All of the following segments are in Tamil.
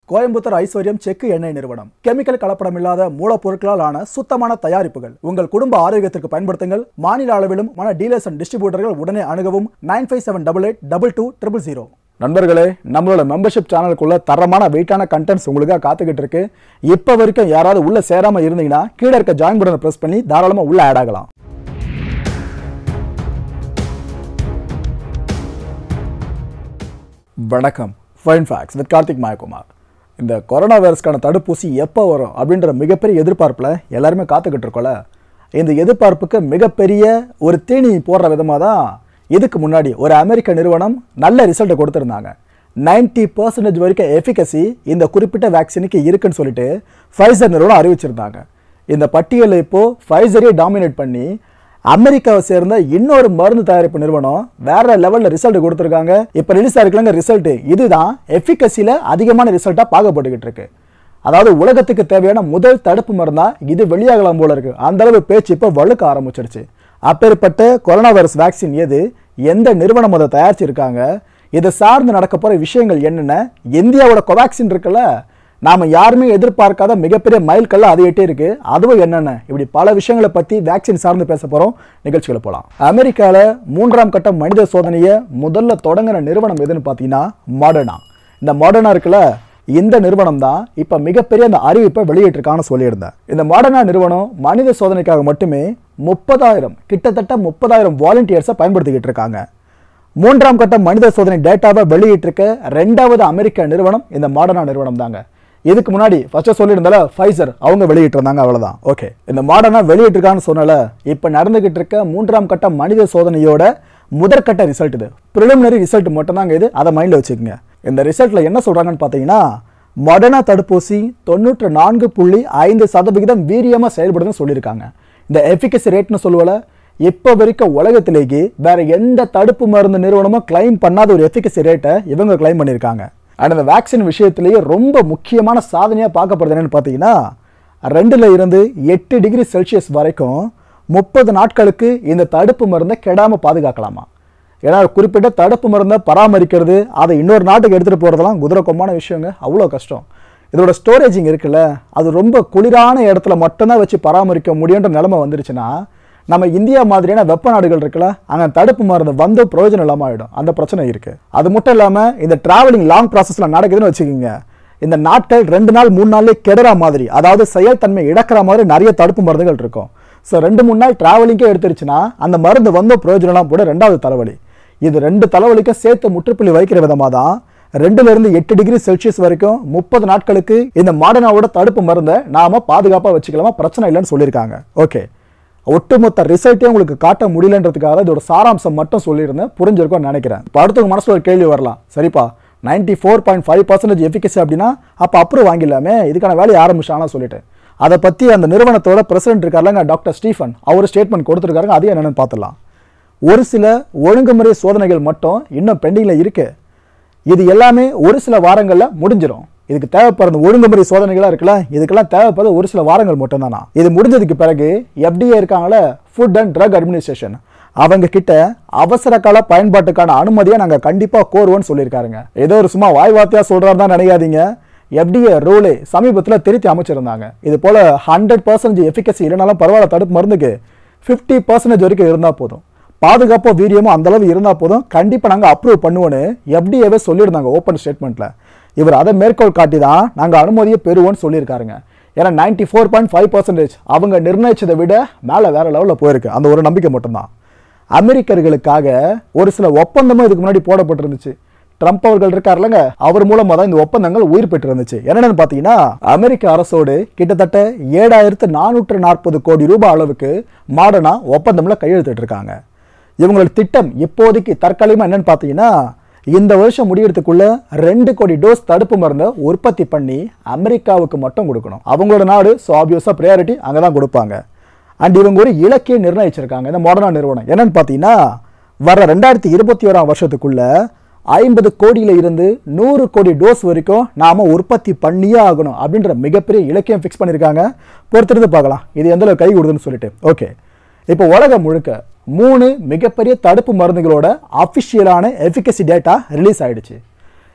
கோயம்புத்தூர் ஐஸ்வர்யம் செக்கு எண்ணெய் நிறுவனம் கெமிக்கல் கலப்படம் இல்லாத மூலப்பொருட்களால் ஆன சுத்தமான தயாரிப்புகள் உங்கள் குடும்ப ஆரோக்கியத்திற்கு பயன்படுத்துங்கள் மாநில அளவிலும் மன டீலர்ஸ் அண்ட் டிஸ்ட்ரிபியூட்டர்கள் உடனே அணுகவும் nine five seven double eight double two triple zero நண்பர்களே நம்மளோட மெம்பர்ஷிப் சேனலுக்குள்ள தரமான வெயிட்டான கண்டென்ட்ஸ் உங்களுக்காக காத்துக்கிட்டு இருக்கு இப்போ வரைக்கும் யாராவது உள்ள சேராம இருந்தீங்கன்னா கீழே இருக்க ஜாயின் பட்டனை பிரஸ் பண்ணி தாராளமா உள்ள ஆட் ஆகலாம் வணக்கம் fine facts with Karthik Mayakumar இந்த கொரோனா வைரஸ்க்கான தடுப்பூசி எப்போ வரும் அப்படின்ற மிகப்பெரிய எதிர்பார்ப்பில் எல்லாருமே காத்துக்கிட்டு இருக்கோம்ல இந்த எதிர்பார்ப்புக்கு மிகப்பெரிய ஒரு தீனி போடுற விதமாக தான் இதுக்கு முன்னாடி ஒரு அமெரிக்க நிறுவனம் நல்ல ரிசல்ட்டை கொடுத்துருந்தாங்க 90% பர்சன்டேஜ் வரைக்கும் எஃபிகசி இந்த குறிப்பிட்ட வேக்சினுக்கு இருக்குன்னு சொல்லிட்டு ஃபைசர் நிறுவனம் அறிவிச்சிருந்தாங்க இந்த பட்டியலில் இப்போது ஃபைசரே டாமினேட் பண்ணி அமெரிக்காவை சேர்ந்த இன்னொரு மருந்து தயாரிப்பு நிறுவனம் வேற லெவல்ல ரிசல்ட் கொடுத்துருக்காங்க இப்போ ரிலீஸ் ஆயிருக்கலங்க ரிசல்ட் இதுதான் எஃபிகசியில் அதிகமான ரிசல்ட்டாக பார்க்கப்பட்டுக்கிட்டு இருக்கு அதாவது உலகத்துக்கு தேவையான முதல் தடுப்பு மருந்தா இது வெளியாகலாம் போல இருக்கு அந்த அளவு பேச்சு இப்போ வழுக்க ஆரம்பிச்சிருச்சு அப்பேற்பட்ட கொரோனா வைரஸ் வேக்சின் எது எந்த நிறுவனம் அதை தயாரிச்சிருக்காங்க இதை சார்ந்து நடக்க போற விஷயங்கள் என்னென்ன இந்தியாவோட கோவேக்சின் இருக்குல்ல நாம யாருமே எதிர்பார்க்காத மிகப்பெரிய மைல்கல்ல அது எட்டே இருக்கு அதுவும் என்னென்ன இப்படி பல விஷயங்களை பத்தி வேக்சின் சார்ந்து பேச போறோம் நிகழ்ச்சிகளை போலாம் அமெரிக்கால மூன்றாம் கட்ட மனித சோதனையை முதல்ல தொடங்கின நிறுவனம் எதுன்னு பார்த்தீங்கன்னா மாடர்னா இந்த மாடர்னா இருக்குல்ல இந்த நிறுவனம் தான் இப்போ மிகப்பெரிய அந்த அறிவிப்பை வெளியிட்டிருக்கான்னு சொல்லியிருந்தேன் இந்த மாடர்னா நிறுவனம் மனித சோதனைக்காக மட்டுமே முப்பதாயிரம் கிட்டத்தட்ட முப்பதாயிரம் வாலண்டியர்ஸை பயன்படுத்திக்கிட்டு இருக்காங்க மூன்றாம் கட்ட மனித சோதனை டேட்டாவை வெளியிட்டிருக்க ரெண்டாவது அமெரிக்க நிறுவனம் இந்த மாடர்னா நிறுவனம் தாங்க இதுக்கு முன்னாடி ஃபர்ஸ்ட் சொல்லியிருந்தால ஃபைசர் அவங்க வெளியிட்டிருந்தாங்க அவ்வளவுதான் ஓகே இந்த மாடர்னா வெளியிட்டிருக்கான்னு சொன்னல இப்போ நடந்துகிட்டு இருக்க மூன்றாம் கட்ட மனித சோதனையோட முதற்கட்ட ரிசல்ட் இது ப்ரிலிமினரி ரிசல்ட் மட்டும்தாங்க இது அதை மைண்டில் வச்சுக்கோங்க இந்த ரிசல்ட்ல என்ன சொல்றாங்கன்னு பார்த்தீங்கன்னா மொடர்னா தடுப்பூசி தொண்ணூற்று நான்கு புள்ளி ஐந்து சதவிகிதம் வீரியமாக செயல்படுதுன்னு சொல்லியிருக்காங்க இந்த எஃபிகசி ரேட்னு சொல்லுவல இப்போ வரைக்கும் உலகத்திலேயே வேற எந்த தடுப்பு மருந்து நிறுவனமும் கிளைம் பண்ணாத ஒரு எஃபிகசி ரேட்டை இவங்க கிளைம் பண்ணியிருக்காங்க அண்ட் இந்த வேக்சின் விஷயத்திலேயே ரொம்ப முக்கியமான சாதனையாக பார்க்கப்படுது என்னன்னு பார்த்தீங்கன்னா ரெண்டுல இருந்து எட்டு டிகிரி செல்சியஸ் வரைக்கும் முப்பது நாட்களுக்கு இந்த தடுப்பு மருந்தை கெடாமல் பாதுகாக்கலாமா ஏன்னா குறிப்பிட்ட தடுப்பு மருந்தை பராமரிக்கிறது அதை இன்னொரு நாட்டுக்கு எடுத்துகிட்டு போகிறதெல்லாம் குதிரை கொம்பான விஷயங்க அவ்வளோ கஷ்டம் இதோட ஸ்டோரேஜிங் இருக்குல்ல அது ரொம்ப குளிரான இடத்துல மட்டும்தான் வச்சு பராமரிக்க முடியுன்ற நிலைமை வந்துருச்சுன்னா நம்ம இந்தியா மாதிரியான வெப்ப நாடுகள் இருக்குல்ல அங்கே தடுப்பு மருந்து வந்து பிரயோஜனம் இல்லாமல் ஆகிடும் அந்த பிரச்சனை இருக்குது அது மட்டும் இல்லாமல் இந்த டிராவலிங் லாங் ப்ராசஸில் நடக்குதுன்னு வச்சுக்கோங்க இந்த நாட்கள் ரெண்டு நாள் மூணு நாள்லேயே கெடுற மாதிரி அதாவது செயல்தன்மை இழக்கிற மாதிரி நிறைய தடுப்பு மருந்துகள் இருக்கும் ஸோ ரெண்டு மூணு நாள் டிராவலிங்கே எடுத்துருச்சுன்னா அந்த மருந்து வந்து பிரயோஜனம்லாம் கூட ரெண்டாவது தலைவலி இது ரெண்டு தலைவலிக்கும் சேர்த்து முற்றுப்புள்ளி வைக்கிற விதமாக தான் ரெண்டுல இருந்து எட்டு டிகிரி செல்சியஸ் வரைக்கும் முப்பது நாட்களுக்கு இந்த மாடர்னாவோட தடுப்பு மருந்தை நாம பாதுகாப்பாக வச்சுக்கலாமா பிரச்சனை இல்லைன்னு சொல்லியிருக்காங்க ஓகே ஒட்டுமொத்த ரிசல்ட்டே உங்களுக்கு காட்ட முடியலன்றதுக்காக இதோட சாராம்சம் மட்டும் சொல்லியிருந்தேன் புரிஞ்சிருக்கும்னு நினைக்கிறேன் இப்போ அடுத்த மனசுல ஒரு கேள்வி வரலாம் சரிப்பா ninety four point five percentage efficacy அப்படின்னா அப்போ அப்ரூவ் வாங்கிடலாமே இதுக்கான வேலையை ஆரம்பிச்சானா சொல்லிட்டு அதை பற்றி அந்த நிறுவனத்தோட பிரசிடென்ட் இருக்காருலங்க டாக்டர் ஸ்டீஃபன் அவர் ஸ்டேட்மெண்ட் கொடுத்துருக்காருங்க அது என்னென்னு பார்த்துடலாம் ஒரு சில ஒழுங்குமுறை சோதனைகள் மட்டும் இன்னும் பெண்டிங்கில் இருக்கு இது எல்லாமே ஒரு சில வாரங்களில் முடிஞ்சிடும் இதுக்கு தேவைப்படுற ஒழுங்குமுறை சோதனைகளாக இருக்குல்ல இதுக்கெல்லாம் தேவைப்படுற ஒரு சில வாரங்கள் மட்டும்தானா இது முடிஞ்சதுக்கு பிறகு எஃப்டிஏ இருக்காங்களே ஃபுட் அண்ட் ட்ரக் அட்மினிஸ்ட்ரேஷன் அவங்க கிட்ட அவசர கால பயன்பாட்டுக்கான அனுமதியை நாங்கள் கண்டிப்பாக கோருவோம்னு சொல்லியிருக்காருங்க ஏதோ ஒரு சும்மா வாய் வார்த்தையாக சொல்கிறாரு தான் நினைக்காதீங்க எஃப்டிஏ ரூலே சமீபத்தில் திருத்தி அமைச்சிருந்தாங்க இது போல் ஹண்ட்ரட் பர்சன்டேஜ் எஃபிகசி இல்லைனாலும் பரவாயில்ல தடுப்பு மருந்துக்கு ஃபிஃப்டி பர்சன்டேஜ் வரைக்கும் இருந்தால் போதும் பாதுகாப்போ வீரியமோ அந்த அளவு இருந்தால் போதும் கண்டிப்பாக நாங்கள் அப்ரூவ் பண்ணுவோன்னு எஃப்டிஏவே சொல்லியிருந்தாங்க ஓப்பன் ஸ்டேட்மெண்ட்டில் இவர் அதை மேற்கோள் காட்டி தான் நாங்கள் அனுமதியை பெறுவோம்னு சொல்லியிருக்காருங்க ஏன்னா ninety four point five percentage அவங்க நிர்ணயிச்சதை விட மேலே வேற லெவலில் போயிருக்கு அந்த ஒரு நம்பிக்கை மட்டும்தான் அமெரிக்கர்களுக்காக ஒரு சில ஒப்பந்தமும் இதுக்கு முன்னாடி போடப்பட்டிருந்துச்சு ட்ரம்ப் அவர்கள் இருக்காருலங்க அவர் மூலமாக தான் இந்த ஒப்பந்தங்கள் உயிர் பெற்றிருந்துச்சு என்னென்னு பார்த்தீங்கன்னா அமெரிக்க அரசோடு கிட்டத்தட்ட ஏழாயிரத்து நானூற்று நாற்பது கோடி ரூபாய் அளவுக்கு மாடர்னா ஒப்பந்தம்ல கையெழுத்திட்டு இருக்காங்க இவங்களோட திட்டம் இப்போதைக்கு தற்காலிகமாக என்னன்னு பார்த்தீங்கன்னா இந்த வருஷம் முடியறதுக்குள்ள ரெண்டு கோடி டோஸ் தடுப்பு மருந்தை உற்பத்தி பண்ணி அமெரிக்காவுக்கு மட்டும் கொடுக்கணும் அவங்களோட நாடு ஸோ ஆப்வியஸாக ப்ரையாரிட்டி அங்கே தான் கொடுப்பாங்க அண்ட் இவங்க ஒரு இலக்கிய நிர்ணயிச்சிருக்காங்க இந்த மாடர்னா நிறுவனம் என்னன்னு பார்த்தீங்கன்னா வர ரெண்டாயிரத்தி இருபத்தி ஓராம் வருஷத்துக்குள்ள ஐம்பது கோடியில் இருந்து நூறு கோடி டோஸ் வரைக்கும் நாம உற்பத்தி பண்ணியே ஆகணும் அப்படின்ற மிகப்பெரிய இலக்கியம் ஃபிக்ஸ் பண்ணியிருக்காங்க பொறுத்திருந்து பார்க்கலாம் இது எந்த அளவுக்கு கை கொடுதுன்னு சொல்லிட்டு ஓகே இப்போ உலகம் முழுக்க மூணு மிகப்பெரிய தடுப்பு மருந்துகளோட அஃபிஷியலான எஃபிகசி டேட்டா ரிலீஸ் ஆயிடுச்சு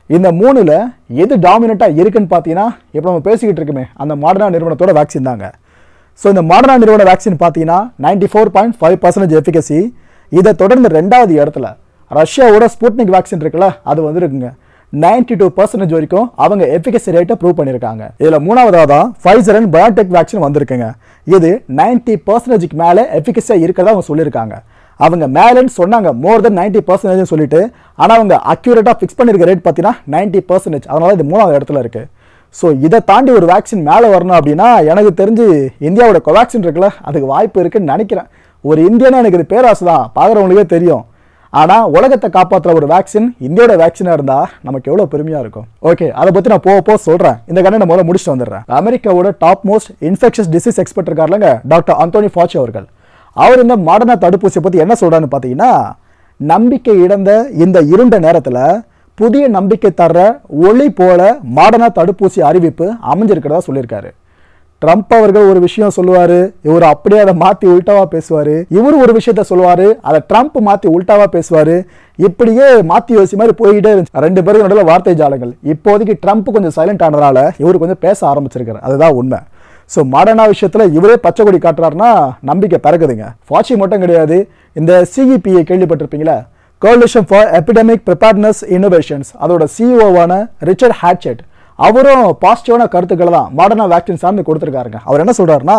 இந்த மூணுல எது டாமினண்ட்டாக இருக்குன்னு பார்த்தீங்கன்னா இப்போ நம்ம பேசிக்கிட்டு இருக்குமே அந்த மாடர்னா நிறுவனத்தோட வேக்சின் தாங்க ஸோ இந்த மாடர்னா நிறுவன வேக்சின் பார்த்தீங்கன்னா ninety four point five percentage efficacy இதை தொடர்ந்து ரெண்டாவது இடத்துல ரஷ்யாவோட ஸ்புட்னிக் வேக்சின் இருக்குல்ல அது வந்து இருக்குங்க நைன்டி டூ பர்சன்டேஜ் வரைக்கும் அவங்க எஃபிகசி ரேட்டை ப்ரூவ் பண்ணியிருக்காங்க இதில் மூணாவதாக தான் ஃபைசர் அண்ட் பயோடெக் வேக்சின் வந்திருக்குங்க இது நைன்டி பர்சன்டேஜுக்கு மேலே எஃபிகஸியாக இருக்கிறதா அவங்க சொல்லியிருக்காங்க அவங்க மேலேன்னு சொன்னாங்க மோர் தென் நைன்டி பர்சன்டேஜ் சொல்லிட்டு ஆனால் அவங்க அக்யூரேட்டாக ஃபிக்ஸ் பண்ணியிருக்க ரேட் பார்த்தீங்கன்னா நைன்டி பர்சன்டேஜ் அதனால இது மூணாவது இடத்துல இருக்கு ஸோ இதை தாண்டி ஒரு வேக்சின் மேலே வரணும் அப்படின்னா எனக்கு தெரிஞ்சு இந்தியாவோட கோவேக்சின் இருக்குல்ல அதுக்கு வாய்ப்பு இருக்குன்னு நினைக்கிறேன் ஒரு இந்தியனா எனக்கு இது பேராசை தான் பார்க்குறவங்களுக்கே தெரியும் ஆனால் உலகத்தை காப்பாற்றுற ஒரு வேக்சின் இந்தியாவோட வேக்சினாக இருந்தால் நமக்கு எவ்வளோ பெருமையாக இருக்கும் ஓகே அதை பற்றி நான் போக போக சொல்கிறேன் இந்த கண்ணை நான் முதல்ல முடிச்சுட்டு வந்துடுறேன் அமெரிக்காவோட top most infectious disease expert இருக்காருலங்க டாக்டர் அந்தோனி ஃபாச்சி அவர்கள் அவர் இந்த மாடர்னா தடுப்பூசியை பற்றி என்ன சொல்கிறான்னு பார்த்தீங்கன்னா நம்பிக்கை இழந்த இந்த இருண்ட நேரத்தில் புதிய நம்பிக்கை தர்ற ஒளி போல மாடர்னா தடுப்பூசி அறிவிப்பு அமைஞ்சிருக்கிறதா சொல்லியிருக்காரு ட்ரம்ப் அவர்கள் ஒரு விஷயம் சொல்லுவாரு இவர் அப்படியே அதை மாத்தி உல்டாவா பேசுவாரு இவர் ஒரு விஷயத்த சொல்லுவாரு அதை ட்ரம்ப் மாத்தி உல்டாவா பேசுவாரு இப்படியே மாத்தி யோசி மாதிரி போய்கிட்டே இருந்துச்சு ரெண்டு பேருக்கு நடுவில் வார்த்தை ஜாலங்கள் இப்போதைக்கு ட்ரம்ப் கொஞ்சம் சைலண்ட் ஆனதால இவர் கொஞ்சம் பேச ஆரம்பிச்சிருக்காரு அதுதான் உண்மை ஸோ மாடர்னா விஷயத்துல இவரே பச்சை கொடி காட்டுறாருன்னா நம்பிக்கை பிறகுதுங்க ஃபாச்சி மட்டும் கிடையாது இந்த சிஇபிஐ கேள்விப்பட்டிருப்பீங்களா coalition for epidemic preparedness innovations அதோட சிஇஓவான ரிச்சர்ட் ஹேட்செட் அவரும் பாசிட்டிவான கருத்துக்களை தான் மாடர்னா வேக்சின் சார்ந்து கொடுத்துருக்காருங்க அவர் என்ன சொல்றாருன்னா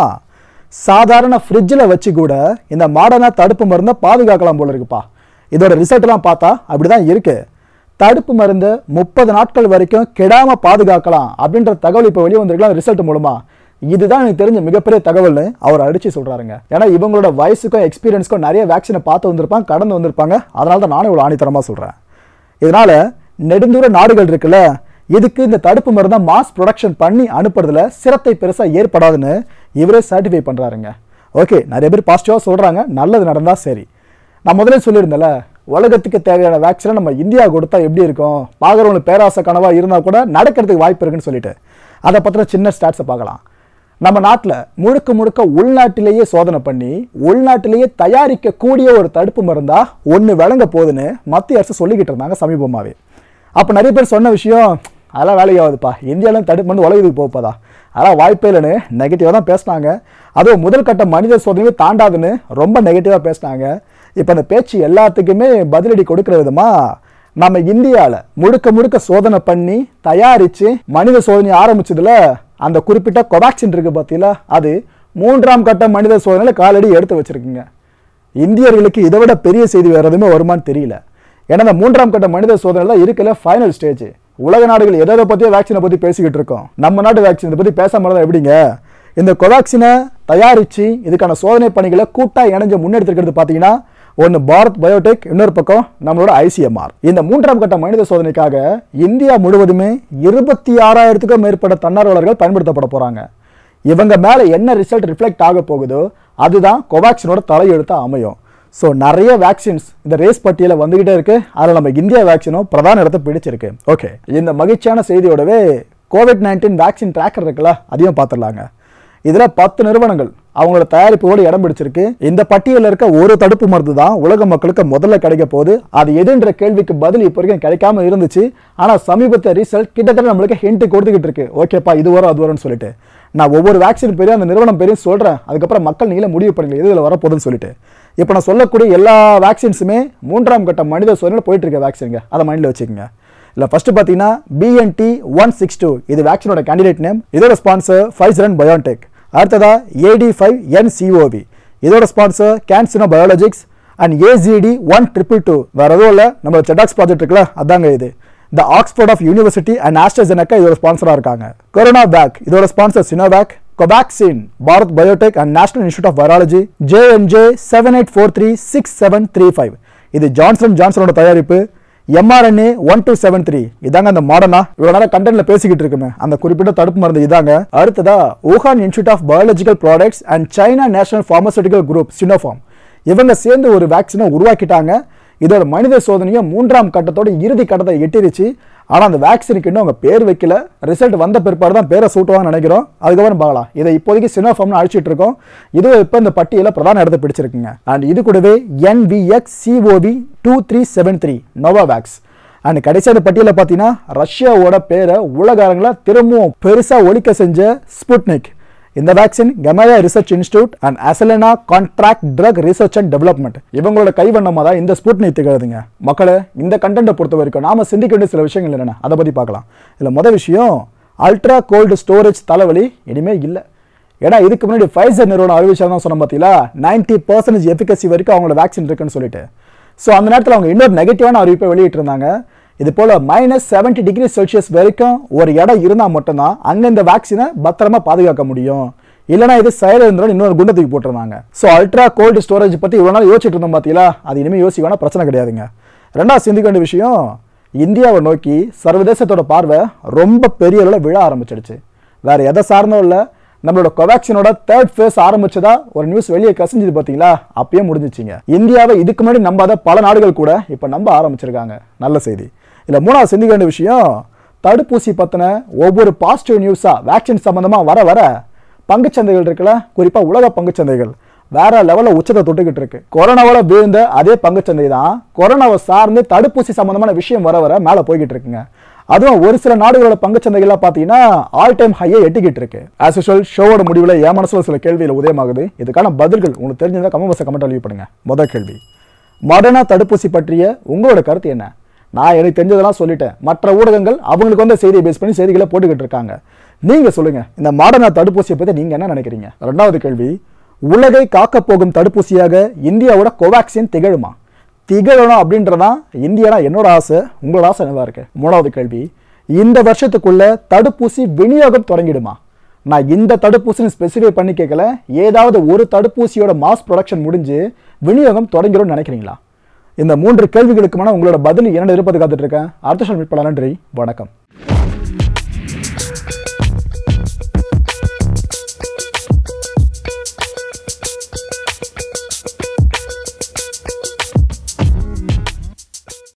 சாதாரண ஃப்ரிட்ஜில் வச்சு கூட இந்த மாடர்னா தடுப்பு மருந்தை பாதுகாக்கலாம் போல இருக்குப்பா இதோட ரிசல்ட்லாம் பார்த்தா அப்படிதான் இருக்கு தடுப்பு மருந்து முப்பது நாட்கள் வரைக்கும் கெடாம பாதுகாக்கலாம் அப்படின்ற தகவல் இப்போ வெளியே வந்திருக்கலாம் ரிசல்ட் மூலமா இதுதான் எனக்கு தெரிஞ்ச மிகப்பெரிய தகவல்னு அவர் அடிச்சு சொல்றாருங்க ஏன்னா இவங்களோட வயசுக்கும் எக்ஸ்பீரியன்ஸ்க்கும் நிறைய வேக்சினை பார்த்து வந்திருப்பாங்க கடந்து வந்திருப்பாங்க அதனால தான் நானும் இவ்வளோ ஆணித்தரமா சொல்றேன் இதனால நெடுந்தூர நாடுகள் இருக்குல்ல இதுக்கு இந்த தடுப்பு மருந்தை மாஸ் ப்ரொடக்ஷன் பண்ணி அனுப்புறதுல சிரத்தை பெருசா ஏற்படாதுன்னு இவரே சர்டிஃபை பண்றாருங்க ஓகே நிறைய பேர் பாசிட்டிவாக சொல்றாங்க நல்லது நடந்தா சரி நான் முதல்ல சொல்லியிருந்தேன்ல உலகத்துக்கு தேவையான வேக்சினை நம்ம இந்தியா கொடுத்தா எப்படி இருக்கும் பார்க்குறவங்களுக்கு பேராசை கனவா இருந்தால் கூட நடக்கிறதுக்கு வாய்ப்பு இருக்குன்னு சொல்லிட்டு அதை பற்றின சின்ன ஸ்டாட்ஸை பார்க்கலாம் நம்ம நாட்டில் முழுக்க முழுக்க உள்நாட்டிலேயே சோதனை பண்ணி உள்நாட்டிலேயே தயாரிக்கக்கூடிய ஒரு தடுப்பு மருந்தா ஒன்று விளங்க போகுதுன்னு மத்திய அரசு சொல்லிக்கிட்டு இருந்தாங்க சமீபமாகவே அப்போ நிறைய பேர் சொன்ன விஷயம் அதெல்லாம் வேலைக்கு ஆகுதுப்பா இந்தியாவிலும் தடுப்பு மருந்து உலகத்துக்கு போப்பதா அதெல்லாம் வாய்ப்பே இல்லைன்னு நெகட்டிவாக தான் பேசினாங்க அதுவும் முதல் கட்ட மனித சோதனையே தாண்டாதுன்னு ரொம்ப நெகட்டிவாக பேசினாங்க இப்போ அந்த பேச்சு எல்லாத்துக்குமே பதிலடி கொடுக்குற விதமாக நம்ம இந்தியாவில் முழுக்க முழுக்க சோதனை பண்ணி தயாரித்து மனித சோதனை ஆரம்பிச்சதுல அந்த குறிப்பிட்ட கொவாக்சின் இருக்கு பார்த்தீங்களா அது மூன்றாம் கட்ட மனித சோதனையில் காலடி எடுத்து வச்சிருக்குங்க இந்தியர்களுக்கு இதை விட பெரிய செய்தி வேறு எதுவுமே வருமான்னு தெரியல ஏன்னா இந்த மூன்றாம் கட்ட மனித சோதனை இருக்கல ஃபைனல் ஸ்டேஜ் உலக நாடுகள் எதை எதை பற்றியோ வேக்சினை பற்றி பேசிக்கிட்டு இருக்கோம் நம்ம நாட்டு வேக்சின் இதை பற்றி பேசாம இருந்தா எப்படிங்க இந்த கொவாக்சினை தயாரித்து இதுக்கான சோதனை பணிகளை கூட்டாக இணைஞ்சு முன்னெடுத்துருக்கிறது பார்த்தீங்கன்னா ஒன்று பாரத் பயோடெக் இன்னொரு பக்கம் நம்மளோட ஐசிஎம்ஆர் இந்த மூன்றாம் கட்ட மனித சோதனைக்காக இந்தியா முழுவதுமே இருபத்தி ஆறாயிரத்துக்கும் மேற்பட்ட தன்னார்வலர்கள் பயன்படுத்தப்பட போகிறாங்க இவங்க மேலே என்ன ரிசல்ட் ரிஃப்ளெக்ட் ஆக போகுதோ அதுதான் கோவேக்சினோட தலையெழுத்தா அமையும் ஸோ நிறைய வேக்சின்ஸ் இந்த ரேஸ் பட்டியலில் வந்துகிட்டே இருக்கு அதில் நம்ம இந்தியா வேக்சினும் பிரதான இடத்தை பிடிச்சிருக்கு ஓகே இந்த மகிழ்ச்சியான செய்தியோடவே கோவிட் நைன்டீன் வேக்சின் ட்ராக்கர் இருக்குல்ல அதையும் பார்த்துடலாங்க இதில் பத்து நிறுவனங்கள் அவங்களோட தயாரிப்போடு இடம் பிடிச்சிருக்கு இந்த பட்டியலில் இருக்க ஒரு தடுப்பு மருந்து தான் உலக மக்களுக்கு முதல்ல கிடைக்க போகுது அது எதுன்ற கேள்விக்கு பதில் இப்போ வரைக்கும் கிடைக்காம இருந்துச்சு ஆனால் சமீபத்த ரிசல்ட் கிட்டத்தட்ட நம்மளுக்கு ஹிண்ட் கொடுத்துக்கிட்டு இருக்கு ஓகேப்பா இது வரும் அது வரும்னு சொல்லிட்டு நான் ஒவ்வொரு வேக்சின் பேரையும் அந்த நிறுவனம் பேரையும் சொல்கிறேன் அதுக்கப்புறம் மக்கள் நீங்களே முடிவு பண்ணுங்க எது இதில் வரப்போகுதுன்னு சொல்லிட்டு இப்போ நான் சொல்லக்கூடிய எல்லா வேக்சின்ஸுமே மூன்றாம் கட்ட மனித சோதனையில் போயிட்டு இருக்க வேக்சினுங்க அதை மைண்டில் வச்சுக்கோங்க இல்லை ஃபர்ஸ்ட் பார்த்தீங்கன்னா பிஎன்டி ஒன் சிக்ஸ் டூ இது வேக்சினோட கேண்டிடேட் நேம் இதோட ஸ்பான்சர் ஃபைசர் அண்ட் பயோடெக் அடுத்ததா ஏடி ஃபைவ் என்சிஓவி இதோட sponsor CanSino Biologics and AGD one triple two வேற எதுவும் இல்லை நம்ம செடாக்ஸ் ப்ராஜெக்ட் இருக்குல்ல அதாங்க இது the Oxford of university and AstraZeneca இதோட ஸ்பான்சராக இருக்காங்க கொரோனா பேக் இதோட sponsor Sinovac Covaxin Bharat Biotech and National Institute of Virology JNJ seven eight four three six seven three five இது ஜான்சன் ஜான்சனோட தயாரிப்பு mRNA one two seven three இதாங்க அந்த மாடர்னா இவ்வளோ நேரம் கண்டென்ட்ல பேசிக்கிட்டு இருக்குமே அந்த குறிப்பிட்ட தடுப்பு மருந்து இதாங்க அடுத்ததா Wuhan Institute of Biological Products and China National Pharmaceutical Group Sinopharm இவங்க சேர்ந்து ஒரு வேக்சினை உருவாக்கிட்டாங்க இதோட மனித சோதனையும் மூன்றாம் கட்டத்தோட இறுதி கட்டத்தை எட்டிருச்சு ஆனால் அந்த வேக்சினுக்கு இன்னும் அவங்க பேர் வைக்கல ரிசல்ட் வந்த பிற்பாடு தான் பேரை சூட்டுவாங்கன்னு நினைக்கிறோம் அதுக்கப்புறம் பார்க்கலாம் இதை இப்போதைக்கு சினோஃபார்ம்னு அழிச்சிட்டு இருக்கோம் இதுவும் இப்போ இந்த பட்டியலில் பிரதான இடத்தை பிடிச்சிருக்குங்க அண்ட் இது கூடவே NVX CoV two three seven three Novavax and கடைசி அந்த பட்டியலில் பார்த்தீங்கன்னா ரஷ்யாவோட பேரை உலக அரங்கில் திரும்பவும் பெருசாக ஒழிக்க செஞ்ச ஸ்புட்னிக் இந்த vaccine Gamaleya research institute and அசலனா contract drug research and development இவங்களோட கைவண்ணமாக தான் இந்த ஸ்புட்னிக் திகழுதுங்க மக்களே இந்த கண்டென்ட்டை பொறுத்த வரைக்கும் நாம சிந்திக்க வேண்டிய சில விஷயங்கள் என்னென்ன அதை பற்றி பார்க்கலாம் இதில் முதல் விஷயம் அல்ட்ரா கோல்டு ஸ்டோரேஜ் தலைவலி இனிமே இல்லை ஏன்னா இதுக்கு முன்னாடி ஃபைசர் நிறுவனம் அறிவிச்சாங்க தான் சொன்ன பார்த்தீங்களா நைன்டி பர்சன்டேஜ் எஃபிகசி வரைக்கும் அவங்களோட வேக்சின் இருக்குன்னு சொல்லிட்டு ஸோ அந்த நேரத்தில் அவங்க இன்னொரு நெகட்டிவான அறிவிப்பை வெளியிட்டிருந்தாங்க இது போல் மைனஸ் செவன்ட்டி டிகிரி செல்சியஸ் வரைக்கும் ஒரு இடம் இருந்தால் மட்டும்தான் அங்கே இந்த வேக்சினை பத்திரமா பாதுகாக்க முடியும் இல்லைனா இது செயல் இருந்தோம் இன்னொரு குண்டத்துக்கு போட்டிருந்தாங்க ஸோ அல்ட்ரா கோல்டு ஸ்டோரேஜ் பற்றி இவ்வளோ நாள் யோசிச்சுட்டு இருந்தோம் பார்த்தீங்களா அது இனிமேல் யோசிக்க வேணா பிரச்சனை கிடையாதுங்க ரெண்டாவது சிந்திக்க வேண்டிய விஷயம் இந்தியாவை நோக்கி சர்வதேசத்தோட பார்வை ரொம்ப பெரிய அளவில் விழ ஆரம்பிச்சிடுச்சு வேற எதை சார்ந்தும் இல்லை நம்மளோட கோவேக்சினோட தேர்ட் ஃபேஸ் ஆரம்பிச்சதா ஒரு நியூஸ் வெளியே கசிஞ்சது பார்த்தீங்களா அப்பயே முடிஞ்சிச்சிங்க இந்தியாவை இதுக்கு முன்னாடி நம்பாத பல நாடுகள் கூட இப்போ நம்ப ஆரம்பிச்சிருக்காங்க நல்ல செய்தி இதில் மூணாவது சிந்திக்க வேண்டிய விஷயம் தடுப்பூசி பற்றின ஒவ்வொரு பாசிட்டிவ் நியூஸாக வேக்சின் சம்மந்தமாக வர வர பங்குச்சந்தைகள் இருக்குல்ல குறிப்பாக உலக பங்குச்சந்தைகள் வேற லெவலில் உச்சத்தை தொட்டுக்கிட்டு இருக்கு கொரோனாவால வீழ்ந்த அதே பங்குச்சந்தை தான் கொரோனாவை சார்ந்து தடுப்பூசி சம்பந்தமான விஷயம் வர வர மேலே போய்கிட்டு இருக்குங்க அதுவும் ஒரு சில நாடுகளோட பங்குச்சந்தைகள்லாம் பார்த்தீங்கன்னா ஆல் டைம் ஹையை எட்டிக்கிட்டு இருக்கு ஆஸ் யூஷுவல் ஷோவோட முடிவில் என் மனசுல சில கேள்வியில் உதயமாகுது இதுக்கான பதில்கள் உங்களுக்கு தெரிஞ்சதா கமெண்ட் பாக்ஸை கமெண்ட் லீவ் பண்ணுங்க முதல் கேள்வி மடனா தடுப்பூசி பற்றிய உங்களோட கருத்து என்ன நான் எனக்கு தெரிஞ்சதெல்லாம் சொல்லிட்டேன் மற்ற ஊடகங்கள் அவங்களுக்கு வந்து செய்தியை பேஸ் பண்ணி செய்திகளை போட்டுக்கிட்டு இருக்காங்க நீங்க சொல்லுங்க இந்த மாடர்னா தடுப்பூசியை பத்தி நீங்க என்ன நினைக்கிறீங்க ரெண்டாவது கேள்வி உலகை காக்க போகும் தடுப்பூசியாக இந்தியாவோட கோவேக்சின் திகழுமா திகழணும் அப்படின்றதான் இந்தியானா என்னோட ஆசை உங்களோட ஆசை என்னவா இருக்கு மூணாவது கேள்வி இந்த வருஷத்துக்குள்ள தடுப்பூசி விநியோகம் தொடங்கிடுமா நான் இந்த தடுப்பூசின்னு ஸ்பெசிஃபை பண்ணி கேட்கல ஏதாவது ஒரு தடுப்பூசியோட மாஸ் ப்ரொடக்ஷன் முடிஞ்சு விநியோகம் தொடங்கிடும்னு நினைக்கிறீங்களா இந்த மூன்று கேள்விகளுக்குமான உங்களோட பதில் என்ன எதிர்பார்த்து காத்துட்டு இருக்கேன் அடுத்த ஷோ மீட் பண்ணலாம் நன்றி வணக்கம்